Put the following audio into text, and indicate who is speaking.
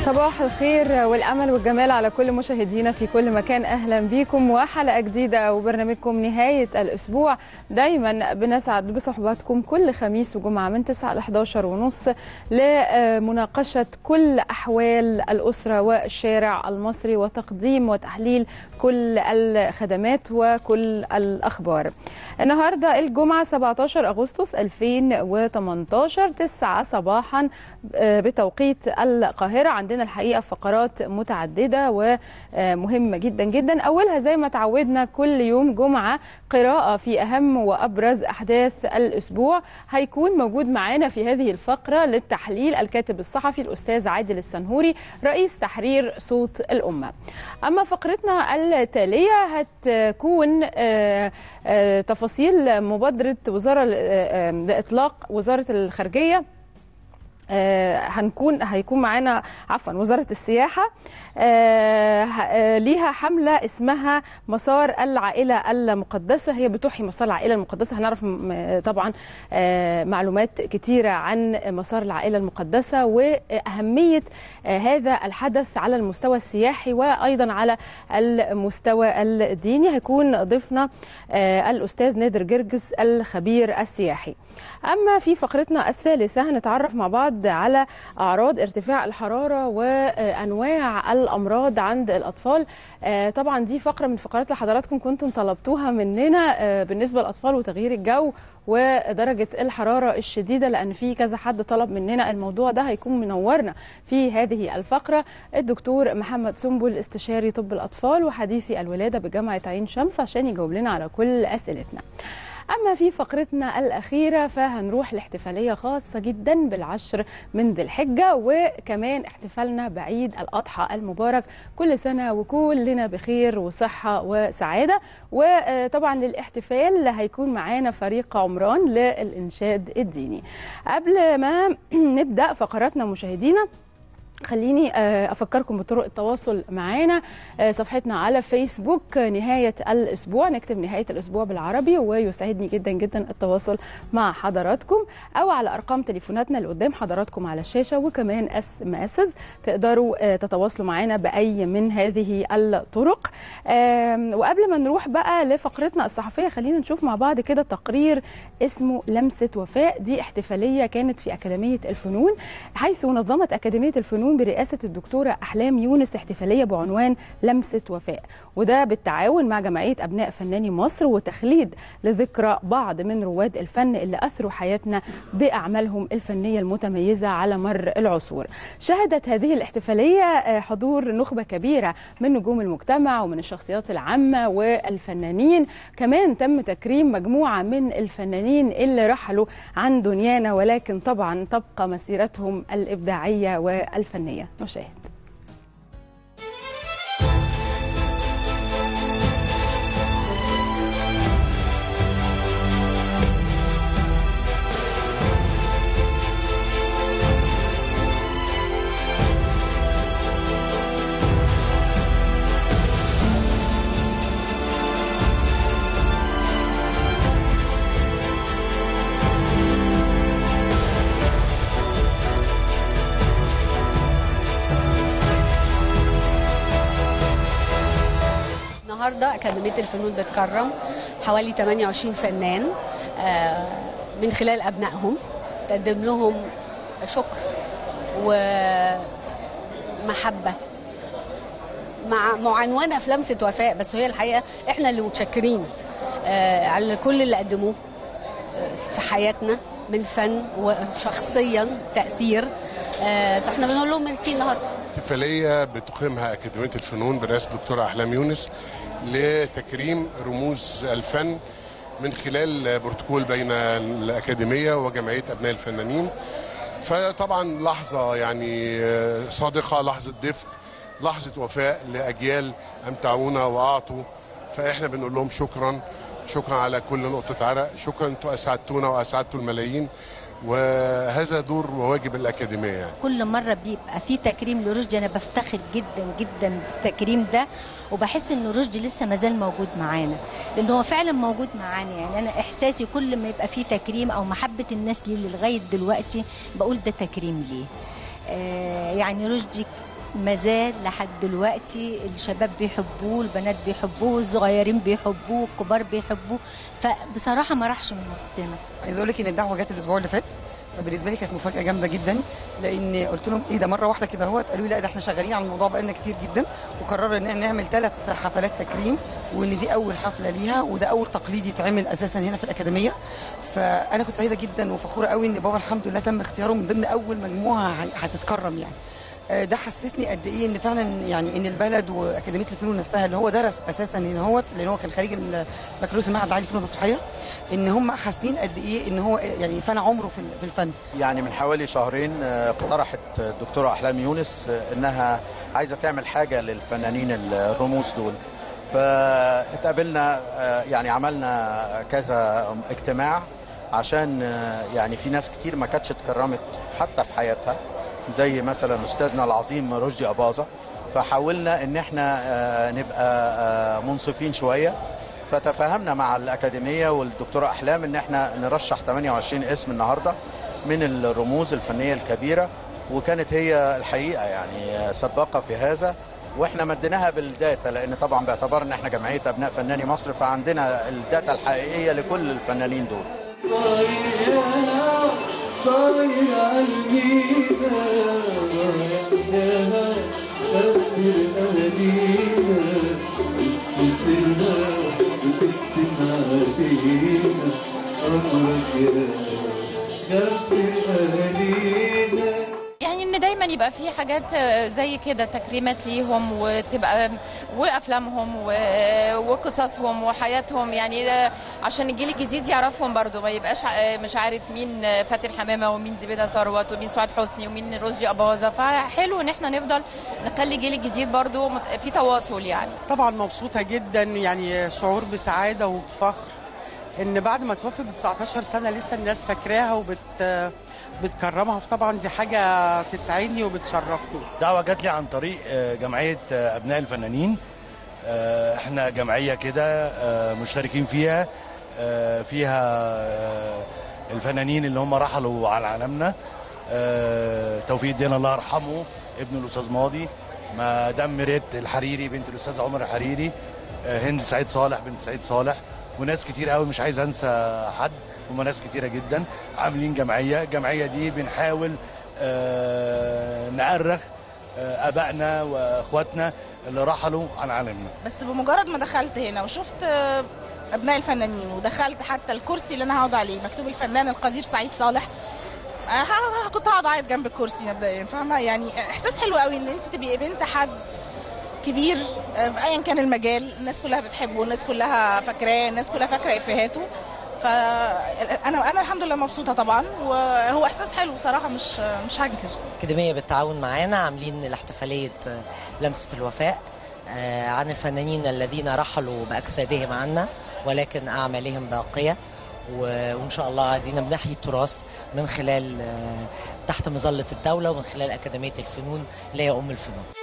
Speaker 1: صباح الخير والامل والجمال على كل مشاهدينا في كل مكان اهلا بيكم وحلقه جديده وبرنامجكم نهايه الاسبوع دايما بنسعد بصحباتكم كل خميس وجمعه من 9 ل 11 ونص لمناقشه كل احوال الاسره والشارع المصري وتقديم وتحليل كل الخدمات وكل الاخبار. النهارده الجمعه 17 اغسطس 2018 9 صباحا بتوقيت القاهره عندنا الحقيقه فقرات متعدده ومهمه جدا جدا اولها زي ما تعودنا كل يوم جمعه قراءه في اهم وابرز احداث الاسبوع هيكون موجود معانا في هذه الفقره للتحليل الكاتب الصحفي الاستاذ عادل السنهوري رئيس تحرير صوت الامه اما فقرتنا التاليه هتكون تفاصيل مبادره وزاره لاطلاق وزاره الخارجيه هنكون هيكون معانا عفوا وزاره السياحه ليها حمله اسمها مسار العائله المقدسه هي بتحيي مسار العائله المقدسه هنعرف طبعا معلومات كتيره عن مسار العائله المقدسه واهميه هذا الحدث على المستوى السياحي وايضا على المستوى الديني هيكون ضيفنا الاستاذ نادر جرجس الخبير السياحي اما في فقرتنا الثالثه هنتعرف مع بعض على اعراض ارتفاع الحراره وانواع الامراض عند الاطفال طبعا دي فقره من فقرات اللي حضراتكم كنتم طلبتوها مننا بالنسبه للاطفال وتغيير الجو ودرجه الحراره الشديده لان في كذا حد طلب مننا الموضوع ده هيكون منورنا في هذه الفقره الدكتور محمد سنبل استشاري طب الاطفال وحديثي الولاده بجامعه عين شمس عشان يجاوب لنا على كل اسئلتنا أما في فقرتنا الأخيرة فهنروح لاحتفالية خاصة جدا بالعشر من ذي الحجة وكمان احتفالنا بعيد الأضحى المبارك كل سنة وكلنا بخير وصحة وسعادة وطبعا للاحتفال هيكون معانا فريق عمران للإنشاد الديني قبل ما نبدأ فقراتنا مشاهدينا خليني افكركم بطرق التواصل معانا صفحتنا على فيسبوك نهايه الاسبوع نكتب نهايه الاسبوع بالعربي ويسعدني جدا جدا التواصل مع حضراتكم او على ارقام تليفوناتنا اللي قدام حضراتكم على الشاشه وكمان اس ام اسز تقدروا تتواصلوا معانا باي من هذه الطرق وقبل ما نروح بقى لفقرتنا الصحفيه خلينا نشوف مع بعض كده تقرير اسمه لمسه وفاء دي احتفاليه كانت في اكاديميه الفنون حيث نظمت اكاديميه الفنون برئاسة الدكتورة أحلام يونس احتفالية بعنوان لمسة وفاء وده بالتعاون مع جمعية أبناء فناني مصر وتخليد لذكرى بعض من رواد الفن اللي أثروا حياتنا بأعمالهم الفنية المتميزة على مر العصور شهدت هذه الاحتفالية حضور نخبة كبيرة من نجوم المجتمع ومن الشخصيات العامة والفنانين كمان تم تكريم مجموعة من الفنانين اللي رحلوا عن دنيانا ولكن طبعا تبقى مسيرتهم الإبداعية والفنية الفنية نشاهد
Speaker 2: النهارده اكاديميه الفنون بتكرم حوالي 28 فنان من خلال ابنائهم تقدم لهم شكر ومحبه مع معنونه في لمسه وفاء بس هي الحقيقه احنا اللي متشكرين على كل اللي قدموه في حياتنا من فن وشخصيا تاثير فاحنا بنقول لهم ميرسي النهارده
Speaker 3: احتفاليه بتقيمها اكاديميه الفنون برئاسه الدكتوره احلام يونس لتكريم رموز الفن من خلال بروتوكول بين الاكاديميه وجمعيه ابناء الفنانين فطبعا لحظه يعني صادقه لحظه دفء لحظه وفاء لاجيال امتعونا واعطوا فاحنا بنقول لهم شكرا شكرا على كل نقطه عرق شكرا انتوا اسعدتونا واسعدتوا الملايين وهذا دور وواجب الاكاديميه يعني.
Speaker 4: كل مره بيبقى في تكريم لرشدي انا بفتخر جدا جدا بالتكريم ده وبحس ان رشدي لسه مازال موجود معانا لان هو فعلا موجود معانا يعني انا احساسي كل ما يبقى في تكريم او محبه الناس ليه لغايه دلوقتي بقول ده تكريم ليه آه يعني رشدي مازال لحد دلوقتي الشباب بيحبوه البنات بيحبوه الصغيرين بيحبوه الكبار بيحبوه فبصراحه ما راحش من وسطنا
Speaker 5: عايز اقول لك ان الدعوه جت الاسبوع اللي فات فبالنسبه لي كانت مفاجاه جامده جدا لان قلت لهم ايه ده مره واحده كده اهوت قالوا لي لا ده احنا شغالين على الموضوع بقالنا كتير جدا وقررنا ان احنا نعمل ثلاث حفلات تكريم وان دي اول حفله ليها وده اول تقليد يتعمل اساسا هنا في الاكاديميه فانا كنت سعيده جدا وفخوره قوي ان بابا الحمد لله تم اختياره من ضمن اول مجموعه هتتكرم يعني آه، ده حسسني قد ايه ان فعلا يعني ان البلد واكاديميه الفنون نفسها اللي هو درس اساسا ان هو لان هو كان خريج البكالوريوس المعهد العالي للفنون المسرحيه ان هم حاسين قد ايه ان هو يعني فنى عمره في في الفن
Speaker 6: يعني من حوالي شهرين آه، اقترحت الدكتورة أحلام يونس آه، إنها عايزة تعمل حاجة للفنانين الرموز دول فاتقابلنا آه، يعني عملنا كذا اجتماع عشان آه، يعني في ناس كتير ما كانتش اتكرمت حتى في حياتها زي مثلا أستاذنا العظيم رشدي أباظة فحاولنا إن احنا آه، نبقى آه، منصفين شوية فتفاهمنا مع الأكاديمية والدكتورة أحلام إن احنا نرشح 28 اسم النهاردة من الرموز الفنية الكبيرة وكانت هي الحقيقة يعني سباقة في هذا واحنا مديناها بالداتا لان طبعا باعتبار ان احنا جمعيه ابناء فناني مصر فعندنا الداتا الحقيقيه لكل الفنانين دول
Speaker 7: طاير عالمينا ضيعناها خبر أهالينا قصتنا وتكتب علينا أمرك يا خبر أهالينا
Speaker 8: يعني ان دايما يبقى في حاجات زي كده تكريمات ليهم وتبقى وافلامهم و- وقصصهم وحياتهم يعني ده عشان الجيل الجديد يعرفهم برضو ما يبقاش ع- مش عارف مين فاتن حمامه ومين زبيده ثروت ومين سعاد حسني ومين رشدي اباظه فحلو ان احنا نفضل نخلي الجيل الجديد برضو مت- في تواصل يعني
Speaker 9: طبعا مبسوطة جدا يعني شعور بسعادة وبفخر ان بعد ما توفي ب 19 سنة لسه الناس فاكراها وبت بتكرمها فطبعا دي حاجة تسعدني وبتشرفني
Speaker 10: دعوة جات لي عن طريق آه، جمعية آه، أبناء الفنانين آه، احنا جمعية كده آه، مشتركين فيها آه، فيها آه، الفنانين اللي هم رحلوا على عالمنا آه، توفيق الدين الله يرحمه ابن الأستاذ ماضي مدام ميريت الحريري بنت الأستاذ عمر الحريري آه، هند سعيد صالح بنت سعيد صالح وناس كتير قوي مش عايز انسى حد هم ناس كتيره جدا عاملين جمعيه الجمعيه دي بنحاول آه، نأرخ آه، ابائنا واخواتنا اللي رحلوا عن عالمنا
Speaker 11: بس بمجرد ما دخلت هنا وشفت آه، ابناء الفنانين ودخلت حتى الكرسي اللي انا هقعد عليه مكتوب الفنان القدير سعيد صالح آه، ه- ه- كنت هقعد اعيط جنب الكرسي مبدئيا فاهمه يعني احساس حلو قوي ان انت تبقي بنت حد كبير آه، في ايا كان المجال الناس كلها بتحبه الناس كلها فاكراه الناس كلها فاكره افيهاته فانا انا الحمد لله مبسوطه طبعا وهو احساس حلو بصراحه مش مش هنكر
Speaker 12: الأكاديمية بالتعاون معانا عاملين الاحتفالية آه، لمسة الوفاء آه، عن الفنانين الذين رحلوا بأجسادهم عنا ولكن أعمالهم باقية و- وإن شاء الله قاعدين بنحيي التراث من خلال آه، تحت مظلة الدولة ومن خلال أكاديمية الفنون اللي هي أم الفنون